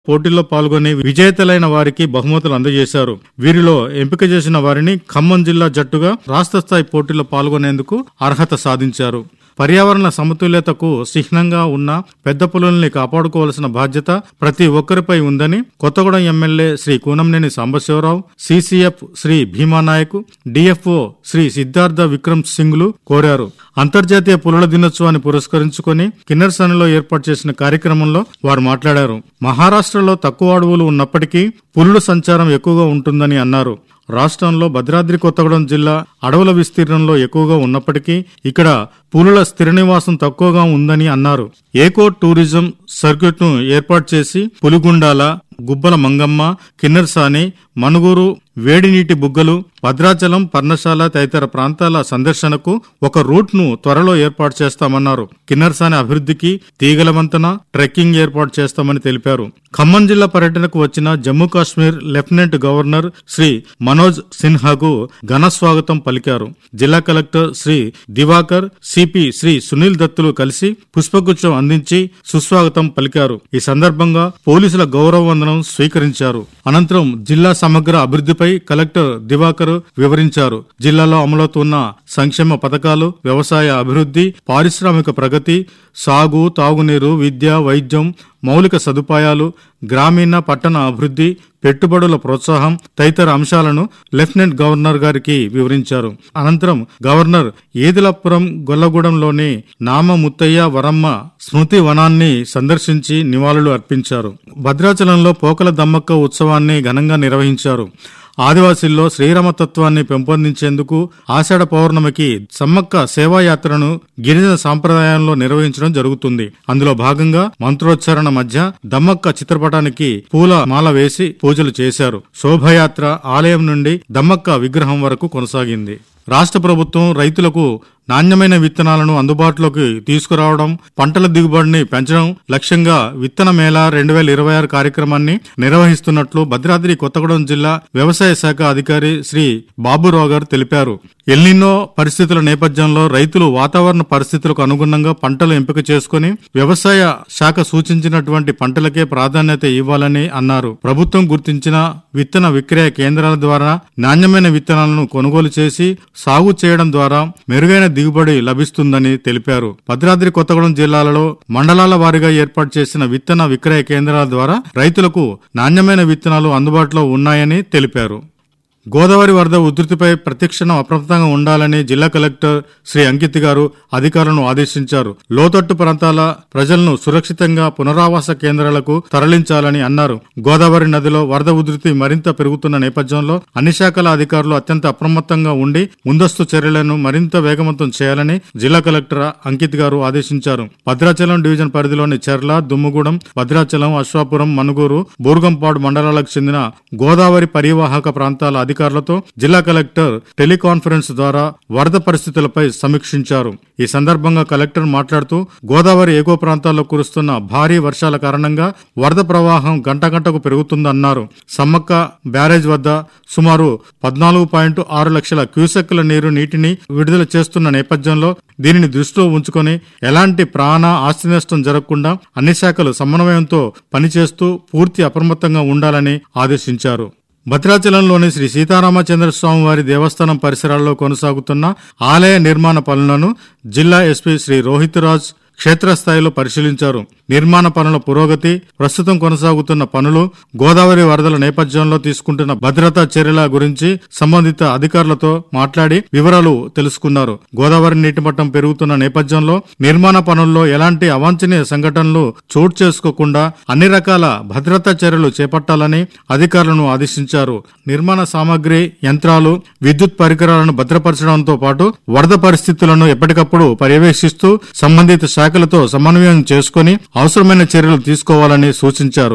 పోటీల్లో పాల్గొని విజేతలైన వారికి బహుమతులు అందజేశారు వీరిలో ఎంపిక చేసిన వారిని ఖమ్మం జిల్లా జట్టుగా రాష్ట్ర స్థాయి పోటీల్లో పాల్గొనేందుకు అర్హత సాధించారు పర్యావరణ సమతుల్యతకు చిహ్నంగా ఉన్న పెద్ద పులుల్ని కాపాడుకోవాల్సిన బాధ్యత ప్రతి ఒక్కరిపై ఉందని Kothagudem MLA Shri Kunamneni Sambasiva Rao CCF Shri Bhima Nayak DFO Shri Siddhartha Vikram సింగ్లు కోరారు అంతర్జాతీయ పులుల దినోత్సవాన్ని పురస్కరించుకొని కిన్నెర్సన్లో ఏర్పాటు చేసిన కార్యక్రమంలో వారు మాట్లాడారు మహారాష్ట్రలో తక్కువ అడవులు ఉన్నప్పటికీ పులుల సంచారం ఎక్కువగా ఉంటుందని అన్నారు రాష్ట్రంలో భద్రాద్రి కొత్తగూడెం జిల్లా అడవుల విస్తీర్ణంలో ఎక్కువగా ఉన్నప్పటికీ ఇక్కడ పులుల స్థిర నివాసం తక్కువగా ఉందని అన్నారు ఏకో టూరిజం సర్క్యూట్ ను ఏర్పాటు చేసి పులిగుండాల గుబ్బల మంగమ్మ కిన్నెరసాని మనుగూరు వేడినీటి బుగ్గలు భద్రాచలం పర్ణశాల తదితర ప్రాంతాల సందర్శనకు ఒక రూట్ ను త్వరలో ఏర్పాటు చేస్తామన్నారు కిన్నెరసాని అభివృద్ధికి తీగల వంతెన ట్రెక్కింగ్ ఏర్పాటు చేస్తామని తెలిపారు ఖమ్మం జిల్లా పర్యటనకు వచ్చిన జమ్మూ కాశ్మీర్ లెఫ్టినెంట్ గవర్నర్ శ్రీ మనోజ్ సిన్హాకు ఘన స్వాగతం పలికారు జిల్లా కలెక్టర్ శ్రీ దివాకర్ సిపి శ్రీ సునీల్ దత్తులు కలిసి పుష్పగుచ్చం అందించి సుస్వాగతం పలికారు ఈ సందర్భంగా పోలీసుల గౌరవ వందనం స్వీకరించారు అనంతరం జిల్లా సమగ్ర అభివృద్ధిపై కలెక్టర్ దివాకర్ వివరించారు జిల్లాలో అమలవుతున్న సంక్షేమ పథకాలు వ్యవసాయ అభివృద్ధి పారిశ్రామిక ప్రగతి సాగు తాగునీరు విద్య వైద్యం మౌలిక సదుపాయాలు గ్రామీణ పట్టణ అభివృద్ధి పెట్టుబడుల ప్రోత్సాహం తదితర అంశాలను లెఫ్టినెంట్ గవర్నర్ గారికి వివరించారు అనంతరం గవర్నర్ ఈదిలపురం గొల్లగూడెంలోని నామ ముత్తయ్య వరమ్మ స్మృతి వనాన్ని సందర్శించి నివాళులు అర్పించారు భద్రాచలంలో పోకల దమ్మక్క ఉత్సవాన్ని ఘనంగా నిర్వహించారు ఆదివాసీల్లో శ్రీరామతత్వాన్ని పెంపొందించేందుకు ఆషాఢ పౌర్ణమికి సమ్మక్క సేవాయాత్రను గిరిజన సాంప్రదాయంలో నిర్వహించడం జరుగుతుంది అందులో భాగంగా మంత్రోచ్చారణ మధ్య దమ్మక్క చిత్రపటానికి పూల మాల వేసి పూజలు చేశారు శోభయాత్ర ఆలయం నుండి దమ్మక్క విగ్రహం వరకు కొనసాగింది రాష్ట్ర ప్రభుత్వం రైతులకు నాణ్యమైన విత్తనాలను అందుబాటులోకి తీసుకురావడం పంటల దిగుబడిని పెంచడం లక్ష్యంగా విత్తన మేళ రెండు వేల ఇరవై ఆరు కార్యక్రమాన్ని నిర్వహిస్తున్నట్లు భద్రాద్రి కొత్తగూడెం జిల్లా వ్యవసాయ శాఖ అధికారి శ్రీ బాబురావు గారు తెలిపారు ఎల్నినో పరిస్థితుల నేపథ్యంలో రైతులు వాతావరణ పరిస్థితులకు అనుగుణంగా పంటలు ఎంపిక చేసుకుని వ్యవసాయ శాఖ సూచించినటువంటి పంటలకే ప్రాధాన్యత ఇవ్వాలని అన్నారు ప్రభుత్వం గుర్తించిన విత్తన విక్రయ కేంద్రాల ద్వారా నాణ్యమైన విత్తనాలను కొనుగోలు చేసి సాగు చేయడం ద్వారా మెరుగైన దిగుబడి లభిస్తుందని తెలిపారు భద్రాద్రి కొత్తగూడెం జిల్లాలలో మండలాల వారీగా ఏర్పాటు చేసిన విత్తన విక్రయ కేంద్రాల ద్వారా రైతులకు నాణ్యమైన విత్తనాలు అందుబాటులో ఉన్నాయని తెలిపారు గోదావరి వరద ఉధృతిపై ప్రతిక్షణం అప్రమత్తంగా ఉండాలని జిల్లా కలెక్టర్ శ్రీ అంకిత్ గారు అధికారులను ఆదేశించారు లోతట్టు ప్రాంతాల ప్రజలను సురక్షితంగా పునరావాస కేంద్రాలకు తరలించాలని అన్నారు గోదావరి నదిలో వరద ఉధృతి మరింత పెరుగుతున్న నేపథ్యంలో అన్ని శాఖల అధికారులు అత్యంత అప్రమత్తంగా ఉండి ముందస్తు చర్యలను మరింత వేగవంతం చేయాలని జిల్లా కలెక్టర్ అంకిత్ గారు ఆదేశించారు భద్రాచలం డివిజన్ పరిధిలోని చెర్ల దుమ్ముగూడెం భద్రాచలం అశ్వాపురం మనుగూరు బూర్గంపాడు మండలాలకు చెందిన గోదావరి పరివాహక ప్రాంతాల అధికారులతో జిల్లా కలెక్టర్ టెలికాన్ఫరెన్స్ ద్వారా వరద పరిస్థితులపై సమీక్షించారు ఈ సందర్భంగా కలెక్టర్ మాట్లాడుతూ గోదావరి ఎగువ ప్రాంతాల్లో కురుస్తున్న భారీ వర్షాల కారణంగా వరద ప్రవాహం గంట గంటకు పెరుగుతుందన్నారు సమ్మక్క బ్యారేజ్ వద్ద సుమారు పద్నాలుగు పాయింట్ ఆరు లక్షల క్యూసెక్కుల నీరు నీటిని విడుదల చేస్తున్న నేపథ్యంలో దీనిని దృష్టిలో ఉంచుకొని ఎలాంటి ప్రాణ ఆస్తి నష్టం జరగకుండా అన్ని శాఖలు సమన్వయంతో పనిచేస్తూ పూర్తి అప్రమత్తంగా ఉండాలని ఆదేశించారు భద్రాచలంలోని శ్రీ సీతారామచంద్ర స్వామి వారి దేవస్థానం పరిసరాల్లో కొనసాగుతున్న ఆలయ నిర్మాణ పనులను జిల్లా ఎస్పీ శ్రీ రోహిత్ రాజ్ క్షేత్రస్థాయిలో పరిశీలించారు నిర్మాణ పనుల పురోగతి ప్రస్తుతం కొనసాగుతున్న పనులు గోదావరి వరదల నేపథ్యంలో తీసుకుంటున్న భద్రతా చర్యల గురించి సంబంధిత అధికారులతో మాట్లాడి వివరాలు తెలుసుకున్నారు గోదావరి నీటి మట్టం పెరుగుతున్న నేపథ్యంలో నిర్మాణ పనుల్లో ఎలాంటి అవాంఛనీయ సంఘటనలు చోటు చేసుకోకుండా అన్ని రకాల భద్రతా చర్యలు చేపట్టాలని అధికారులను ఆదేశించారు నిర్మాణ సామాగ్రి యంత్రాలు విద్యుత్ పరికరాలను భద్రపరచడంతో పాటు వరద పరిస్థితులను ఎప్పటికప్పుడు పర్యవేక్షిస్తూ సంబంధిత శాఖలతో సమన్వయం చేసుకుని అవసరమైన చర్యలు తీసుకోవాలని సూచించారు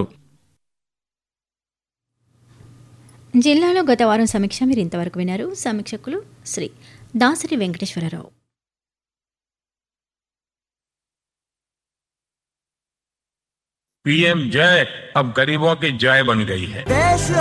జిల్లాలో గత వారం సమీక్ష మీరు ఇంతవరకు విన్నారు సమీక్షకులు శ్రీ దాసరి వెంకటేశ్వరరావు पीएम जय अब गरीबों की जय बन गई है